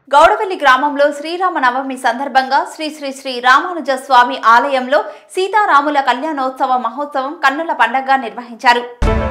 గౌడవెల్లి గ్రామంలో శ్రీరామ నవమి సందర్భంగా శ్రీ శ్రీ శ్రీ రామానుజ స్వామి ఆలయంలో సీతారాముల కళ్యాణోత్సవ మహోత్సవం కన్నుల పండగగా నిర్వహించారు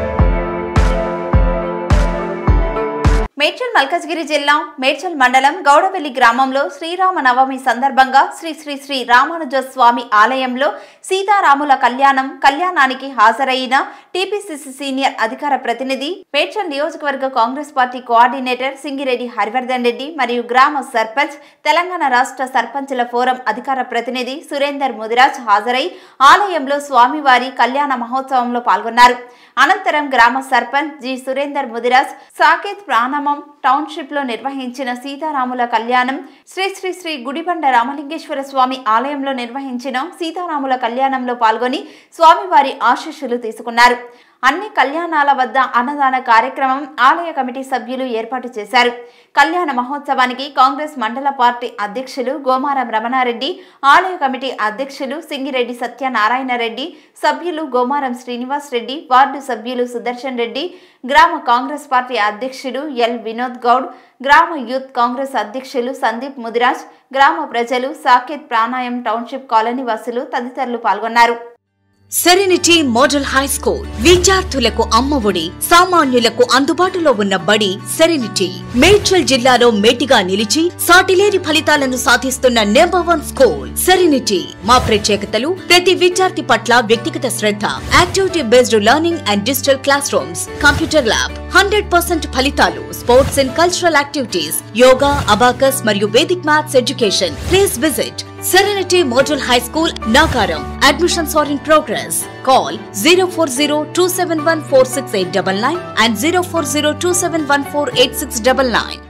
మేడ్చల్ మల్కజ్గిరి జిల్లా మేడ్చల్ మండలం గౌడవెల్లి గ్రామంలో శ్రీరామ నవమి సందర్భంగా శ్రీ శ్రీ శ్రీ రామానుజ స్వామి ఆలయంలో సీతారాముల కళ్యాణం కళ్యాణానికి హాజరైన టీపీసీసీ సీనియర్ అధికార ప్రతినిధి మేడ్చల్ నియోజకవర్గ కాంగ్రెస్ పార్టీ కోఆర్డినేటర్ సింగిరెడ్డి హరివర్ధన్ రెడ్డి మరియు గ్రామ సర్పంచ్ తెలంగాణ రాష్ట్ర సర్పంచుల ఫోరం అధికార ప్రతినిధి సురేందర్ ముదిరాజ్ హాజరై ఆలయంలో స్వామివారి కళ్యాణ మహోత్సవంలో పాల్గొన్నారు అనంతరం గ్రామ సర్పంచ్ జి సురేందర్ ముదిరాజ్ సాకేత్ ప్రాణమం టౌన్షిప్ లో నిర్వహించిన సీతారాముల కళ్యాణం శ్రీ శ్రీ శ్రీ గుడిబండ రామలింగేశ్వర స్వామి ఆలయంలో నిర్వహించిన సీతారాముల కళ్యాణంలో పాల్గొని స్వామివారి ఆశీస్సులు తీసుకున్నారు అన్ని కళ్యాణాల వద్ద అన్నదాన కార్యక్రమం ఆలయ కమిటీ సభ్యులు ఏర్పాటు చేశారు కళ్యాణ మహోత్సవానికి కాంగ్రెస్ మండల పార్టీ అధ్యక్షులు గోమారం రమణారెడ్డి ఆలయ కమిటీ అధ్యక్షులు సింగిరెడ్డి సత్యనారాయణ రెడ్డి సభ్యులు గోమారం శ్రీనివాస్ రెడ్డి వార్డు సభ్యులు సుదర్శన్ రెడ్డి గ్రామ కాంగ్రెస్ పార్టీ అధ్యక్షులు ఎల్ వినోద్ గౌడ్ గ్రామ యూత్ కాంగ్రెస్ అధ్యక్షులు సందీప్ ముదిరాజ్ గ్రామ ప్రజలు సాకేత్ ప్రాణాయం టౌన్షిప్ కాలనీ వాసులు తదితరులు పాల్గొన్నారు సెరెనిటీ మోడల్ హై స్కూల్ విద్యార్థులకు అమ్మఒడి సామాన్యులకు అందుబాటులో ఉన్న బడి సెరెనిటీ మేడ్చల్ జిల్లాలో మేటిగా నిలిచి సాటిలేని ఫలితాలను సాధిస్తున్న నెంబర్ వన్ స్కూల్ సెరెనిటీ మా ప్రత్యేకతలు ప్రతి విద్యార్థి పట్ల వ్యక్తిగత శ్రద్ధ activity based learning and digital classrooms computer lab hundred percent ఫలితాలు sports and cultural activities yoga abacus మరియు Vedic maths education please visit Serenity Model High School, Nagaram. Admissions are in progress. Call 040 and 040 271 8699.